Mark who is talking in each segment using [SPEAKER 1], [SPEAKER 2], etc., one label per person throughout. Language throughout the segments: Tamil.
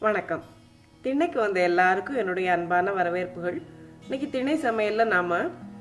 [SPEAKER 1] வணக்கம் திண்ணைக்கு வந்த எல்லாருக்கும் என்னுடைய அன்பான வரவேற்புகள் இன்னைக்கு திணை சமையல்ல நாம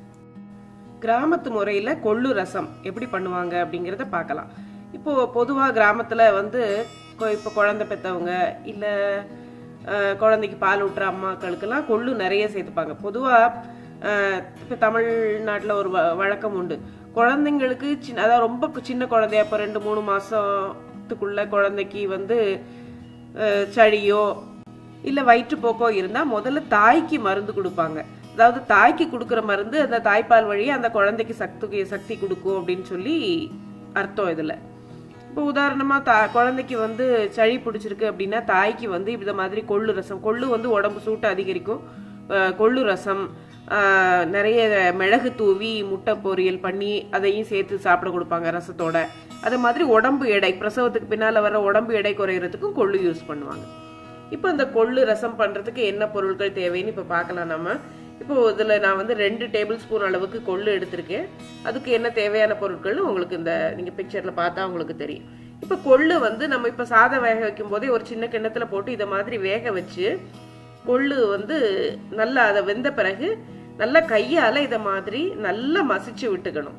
[SPEAKER 1] கிராமத்து முறையில கொள்ளு ரசம் எப்படி பண்ணுவாங்க அப்படிங்கிறத பார்க்கலாம் இப்போ பொதுவா கிராமத்துல வந்து கொ- இப்போ குழந்தை பெத்தவங்க இல்ல அஹ், குழந்தைக்கு பால் ஊட்டுற அம்மாக்களுக்கெல்லாம் கொள்ளு நிறைய சேர்த்துப்பாங்க பொதுவா அஹ், இப்போ தமிழ்நாட்டில் ஒரு வ- வழக்கம் உண்டு குழந்தைங்களுக்கு சின்ன அதாவது ரொம்ப கு- சின்ன குழந்தையா இப்போ ரெண்டு மூணு மாசத்துக்குள்ள குழந்தைக்கு வந்து அஹ், சளியோ இல்ல வயிற்றுப்போக்கோ இருந்தா முதல்ல தாய்க்கு மருந்து கொடுப்பாங்க அதாவது தாய்க்கு கொடுக்குற மருந்து அந்த தாய்ப்பால் வழியா அந்த குழந்தைக்கு சக்தி சக்தி கொடுக்கும் அப்படின்னு சொல்லி அர்த்தம் இதுல இப்போ உதாரணமா தா குழந்தைக்கு வந்து சளி பிடிச்சிருக்கு அப்படின்னா தாய்க்கு வந்து இந்த மாதிரி கொள்ளு ரசம் கொள்ளு வந்து உடம்பு சூட்டை அதிகரிக்கும் அஹ் கொள்ளு ரசம் அஹ் நிறைய மிளகு தூவி முட்டை பொரியல் பண்ணி அதையும் சேர்த்து சாப்பிட கொடுப்பாங்க ரசத்தோட அது மாதிரி உடம்பு எடை பிரசவத்துக்கு பின்னால வர உடம்பு எடை குறையறதுக்கும் கொள்ளு யூஸ் பண்ணுவாங்க இப்போ இந்த கொள்ளு ரசம் பண்றதுக்கு என்ன பொருட்கள் தேவைன்னு இப்போ பார்க்கலாம் நம்ம இப்போ இதுல நான் வந்து ரெண்டு டேபிள் ஸ்பூன் அளவுக்கு கொள்ளு எடுத்திருக்கேன் அதுக்கு என்ன தேவையான பொருட்கள்னு உங்களுக்கு இந்த நீங்க பிக்சர்ல பார்த்தா உங்களுக்கு தெரியும் இப்போ கொள்ளு வந்து நம்ம இப்போ சாதம் வேக வைக்கும் போதே ஒரு சின்ன கிண்ணத்துல போட்டு இதை மாதிரி வேக வச்சு கொள்ளு வந்து நல்லா அதை வெந்த பிறகு நல்லா கையால இதை மாதிரி நல்லா மசிச்சு விட்டுக்கணும்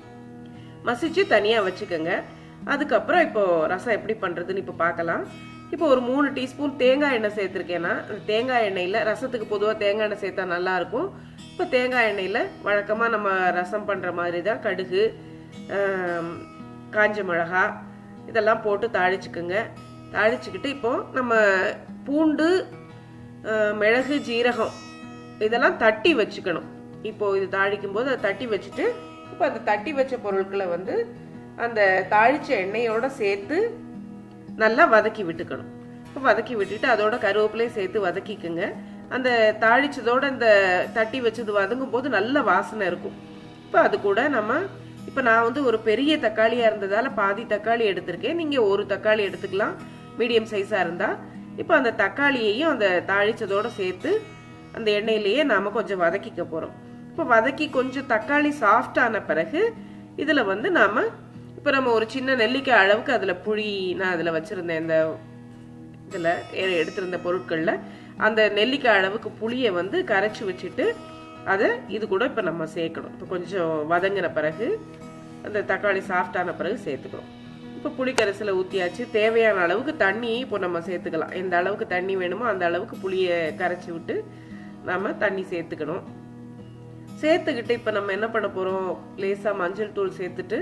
[SPEAKER 1] மசிச்சு தனியா வச்சுக்கோங்க அதுக்கப்புறம் இப்போ ரசம் எப்படி பண்றதுன்னு இப்போ பார்க்கலாம் இப்போ ஒரு மூணு டீஸ்பூன் தேங்காய் எண்ணெய் சேர்த்துருக்கேன்னா அந்த தேங்காய் எண்ணெயில் ரசத்துக்கு பொதுவாக தேங்காய் எண்ணெய் சேர்த்தா நல்லா இருக்கும் இப்போ தேங்காய் எண்ணெயில் வழக்கமாக நம்ம ரசம் பண்ணுற மாதிரி தான் கடுகு ஆம், காஞ்ச மிளகா இதெல்லாம் போட்டு தாளிச்சுக்குங்க தாளிச்சுக்கிட்டு இப்போ நம்ம பூண்டு ஆஹ், மிளகு ஜீரகம் இதெல்லாம் தட்டி வச்சுக்கணும் இப்போ இது தாளிக்கும் போது அதை தட்டி வச்சுட்டு இப்போ அந்த தட்டி வச்ச பொருட்களை வந்து அந்த தாளிச்ச எண்ணெயோட சேர்த்து நல்லா வதக்கி விட்டுக்கணும் இப்போ வதக்கி விட்டுட்டு அதோட கருவேப்பிலையும் சேர்த்து வதக்கிக்குங்க அந்த தாளிச்சதோட இந்த தட்டி வச்சது வதங்கும் போது நல்ல வாசனை இருக்கும் இப்போ அது கூட நம்ம இப்போ நான் வந்து ஒரு பெரிய தக்காளியாக இருந்ததால பாதி தக்காளி எடுத்திருக்கேன் நீங்கள் ஒரு தக்காளி எடுத்துக்கலாம் மீடியம் சைஸாக இருந்தால் இப்போ அந்த தக்காளியையும் அந்த தாளிச்சதோட சேர்த்து அந்த எண்ணெயிலேயே நாம கொஞ்சம் வதக்கிக்க போகிறோம் இப்போ வதக்கி கொஞ்சம் தக்காளி சாஃப்ட் ஆன பிறகு இதில் வந்து நாம இப்போ நம்ம ஒரு சின்ன நெல்லிக்காய் அளவுக்கு அதில் புளி நான் அதில் வச்சுருந்தேன் இந்த இதில் எடுத்திருந்த பொருட்களில் அந்த நெல்லிக்காய் அளவுக்கு புளியை வந்து கரைச்சி வச்சுட்டு அதை இது கூட இப்போ நம்ம சேர்க்கணும் இப்போ கொஞ்சம் வதங்கின பிறகு அந்த தக்காளி சாஃப்டான பிறகு சேர்த்துக்கணும் இப்போ புளி கரைசலை ஊற்றியாச்சு தேவையான அளவுக்கு தண்ணி இப்போ நம்ம சேர்த்துக்கலாம் எந்த அளவுக்கு தண்ணி வேணுமோ அந்த அளவுக்கு புளியை கரைச்சி விட்டு நம்ம தண்ணி சேர்த்துக்கணும் சேர்த்துக்கிட்டு இப்போ நம்ம என்ன பண்ண போகிறோம் லேசாக மஞ்சள் தூள் சேர்த்துட்டு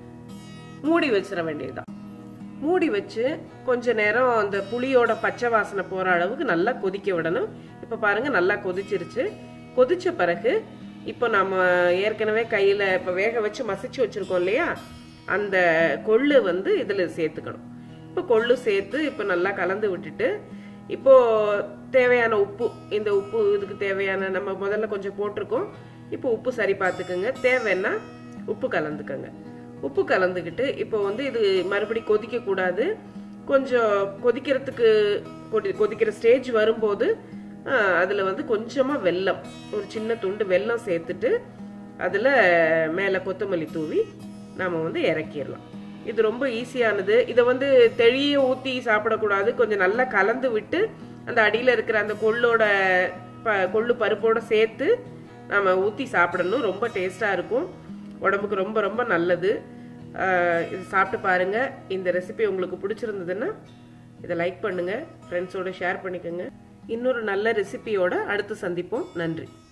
[SPEAKER 1] மூடி வச்சிட வேண்டியதுதான் மூடி வச்சு கொஞ்ச நேரம் அந்த புளியோட பச்சை வாசனை போற அளவுக்கு நல்லா கொதிக்க விடணும் இப்ப பாருங்க நல்லா கொதிச்சிருச்சு கொதிச்ச பிறகு இப்போ நம்ம ஏற்கனவே கையில இப்ப வேக வச்சு மசிச்சு வச்சிருக்கோம் இல்லையா அந்த கொள்ளு வந்து இதுல சேர்த்துக்கணும் இப்போ கொள்ளு சேர்த்து இப்போ நல்லா கலந்து விட்டுட்டு இப்போ தேவையான உப்பு இந்த உப்பு இதுக்கு தேவையான நம்ம முதல்ல கொஞ்சம் போட்டிருக்கோம் இப்போ உப்பு சரி பார்த்துக்கோங்க தேவைன்னா உப்பு கலந்துக்கோங்க உப்பு கலந்துக்கிட்டு இப்போ வந்து இது மறுபடி கொதிக்க கூடாது கொஞ்சம் கொதிக்கிறதுக்கு கொதி- கொதிக்கிற ஸ்டேஜ் வரும்போது ஆஹ், அதுல வந்து கொஞ்சமா வெல்லம் ஒரு சின்ன துண்டு வெல்லம் சேர்த்துட்டு அதுல மேல கொத்தமல்லி தூவி நாம வந்து இறக்கிடலாம் இது ரொம்ப ஈஸியானது இதை வந்து தெளிய ஊத்தி சாப்பிடக்கூடாது கொஞ்சம் நல்லா கலந்து விட்டு அந்த அடியில இருக்கிற அந்த கொள்ளோட ப- கொள்ளு பருப்போட சேர்த்து நாம ஊத்தி சாப்பிடணும் ரொம்ப டேஸ்டா இருக்கும் உடம்புக்கு ரொம்ப ரொம்ப நல்லது ஆஹ் இது சாப்பிட்டு பாருங்க இந்த ரெசிபி உங்களுக்கு பிடிச்சிருந்ததுன்னா இதை லைக் பண்ணுங்க ஃப்ரெண்ட்ஸோட ஷேர் பண்ணிக்கோங்க இன்னொரு நல்ல ரெசிபியோட அடுத்து சந்திப்போம் நன்றி